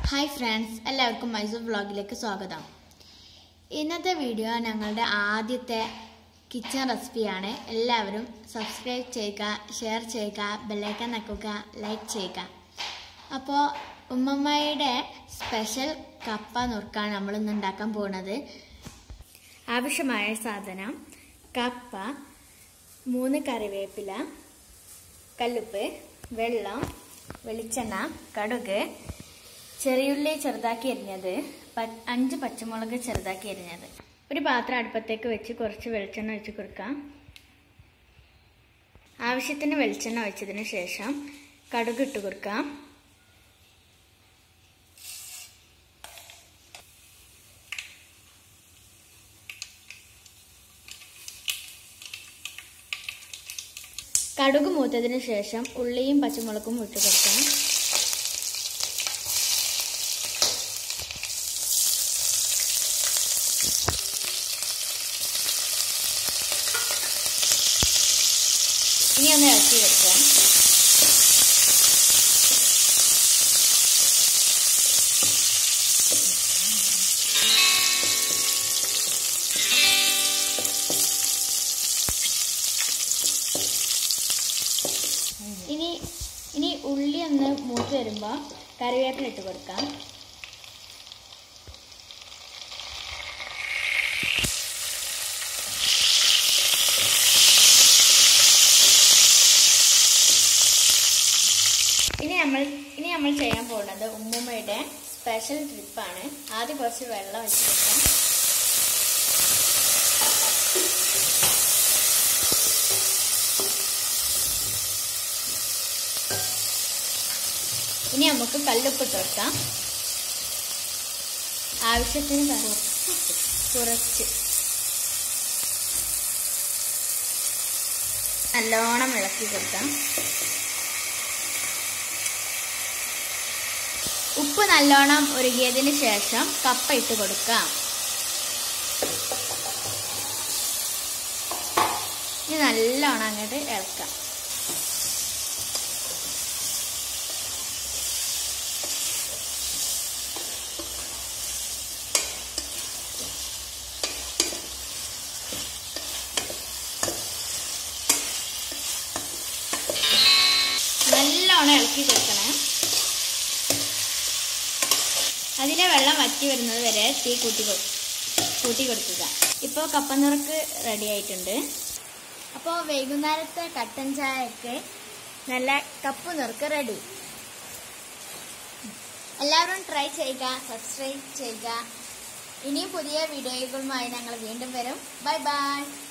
hi friends എല്ലാവർക്കും മൈസൂർ വ്ളോഗിലേക്ക് സ്വാഗതം ഇന്നത്തെ വീഡിയോ ഞങ്ങളുടെ ആദ്യത്തെ കിച്ചൺ റെസിപ്പിയാണ് എല്ലാവരും സബ്സ്ക്രൈബ് ചെയ്യുക ഷെയർ ചെയ്യുക ബെല്ലൈക്കൻ നക്കുക ലൈക്ക് ചെയ്യുക അപ്പോൾ ഉമ്മമ്മയുടെ സ്പെഷ്യൽ കപ്പ നുറുക്കാണ് നമ്മൾ ഇന്ന് ഉണ്ടാക്കാൻ പോകുന്നത് ആവശ്യമായ സാധനം കപ്പ മൂന്ന് കറിവേപ്പില കല്ലുപ്പ് വെള്ളം വെളിച്ചെണ്ണ കടുക് ചെറിയുള്ളി ചെറുതാക്കി എരിഞ്ഞത് പ- അഞ്ച് പച്ചമുളക് ചെറുതാക്കി എരിഞ്ഞത് ഒരു പാത്രം അടുപ്പത്തേക്ക് വെച്ച് കുറച്ച് വെളിച്ചെണ്ണ ഒഴിച്ച് കൊടുക്കാം ആവശ്യത്തിന് വെളിച്ചെണ്ണ ഒഴിച്ചതിന് ശേഷം കടുക് ഇട്ട് കൊടുക്കാം കടുക് മൂത്തതിന് ശേഷം ഉള്ളിയും പച്ചമുളകും ഇട്ട് കൊടുക്കാം ഇനി ഒന്ന് ഇറക്കി വെക്കാം ഇനി ഇനി ഉള്ളി ഒന്ന് മൂത്ത് വരുമ്പോൾ കറിവേപ്പില ഇട്ട് കൊടുക്കാം ഇനി നമ്മൾ ഇനി നമ്മൾ ചെയ്യാൻ പോകുന്നത് ഉമ്മുമ്മയുടെ സ്പെഷ്യൽ ട്രിപ്പാണ് ആദ്യം കുറച്ച് വെള്ളം വെച്ച് കൊടുക്കാം ഇനി നമുക്ക് കല്ലുപ്പിട്ട് കൊടുക്കാം ആവശ്യത്തിന് ക- കുറച്ച് നല്ലോണം ഇളക്കി കൊടുക്കാം ഉപ്പ് നല്ലോണം ഉരുകിയതിന് ശേഷം കപ്പ ഇട്ട് കൊടുക്കാം ഇനി നല്ലോണം അങ്ങോട്ട് ഇളക്കാം നല്ലോണം ഇളക്കി കൊടുക്കണം അതിലെ വെള്ളം വറ്റി വരുന്നത് വരെ തീ കൂട്ടി കൊ- കൂട്ടി കൊടുക്കുക ഇപ്പോൾ കപ്പനുറക്ക് റെഡി ആയിട്ടുണ്ട് അപ്പോൾ വൈകുന്നേരത്തെ കട്ടൻ ചായക്ക് നല്ല കപ്പ് നുറുക്ക് റെഡി എല്ലാവരും ട്രൈ ചെയ്യുക സബ്സ്ക്രൈബ് ചെയ്യുക ഇനിയും പുതിയ വീഡിയോകളുമായി ഞങ്ങൾ വീണ്ടും വരും ബൈ ബൈ